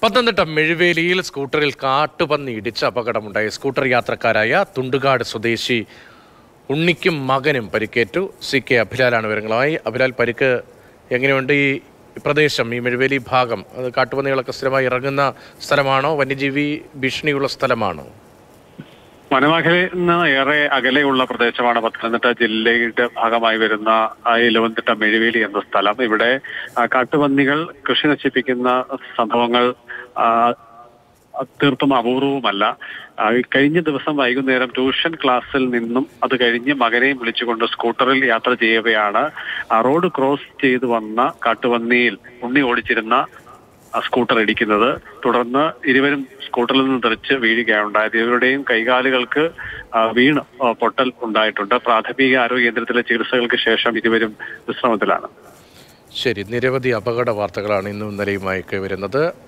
പത്തനംതിട്ട മെഴുവേലിയിൽ സ്കൂട്ടറിൽ കാട്ടുപന്നി ഇടിച്ച് അപകടമുണ്ടായി സ്കൂട്ടർ യാത്രക്കാരായ തുണ്ടുകാട് സ്വദേശി ഉണ്ണിക്കും മകനും പരിക്കേറ്റു സി കെ അഭിലാലാണ് വിവരങ്ങളുമായി അഭിലാൽ പരിക്ക് എങ്ങനെയുണ്ട് ഈ പ്രദേശം ഈ മെഴുവേലി ഭാഗം അത് കാട്ടുപന്നികളൊക്കെ സ്ഥിരമായി ഇറങ്ങുന്ന സ്ഥലമാണോ വന്യജീവി ഭീഷണിയുള്ള സ്ഥലമാണോ വനമേഖലയിൽ നിന്ന് ഏറെ അകലെയുള്ള പ്രദേശമാണ് പത്തനംതിട്ട ജില്ലയുടെ ഭാഗമായി വരുന്ന ആ ഇലവന്തിട്ട മെഴുവേലി എന്ന സ്ഥലം ഇവിടെ ആ, കാട്ടുപന്നികൾ കൃഷി നശിപ്പിക്കുന്ന സംഭവങ്ങൾ ആ, തീർത്തും അപൂർവമല്ല ആ, കഴിഞ്ഞ ദിവസം വൈകുന്നേരം ട്യൂഷൻ ക്ലാസ്സിൽ നിന്നും അത് കഴിഞ്ഞ് മകനെയും വിളിച്ചുകൊണ്ട് സ്കൂട്ടറിൽ യാത്ര ചെയ്യവെയാണ് ആ, റോഡ് ക്രോസ് ചെയ്തു വന്ന കാട്ടുപന്നിയിൽ ഉണ്ണി ഓടിച്ചിരുന്ന ആ സ്കൂട്ടർ ഇടിക്കുന്നത് തുടർന്ന് ഇരുവരും സ്കൂട്ടറിൽ നിന്ന് തെറിച്ച് വീഴുകയുണ്ടായത് ഇവരുടെയും കൈകാലുകൾക്ക് ആ, വീണ് ആ, പൊട്ടൽ ഉണ്ടായിട്ടുണ്ട് പ്രാഥമിക ആരോഗ്യ കേന്ദ്രത്തിലെ ചികിത്സകൾക്ക് ശേഷം ഇരുവരും വിശ്രമത്തിലാണ് ശരി നിരവധി അപകട വാർത്തകളാണ് ഇന്നും ഇന്നലെയുമായി വരുന്നത്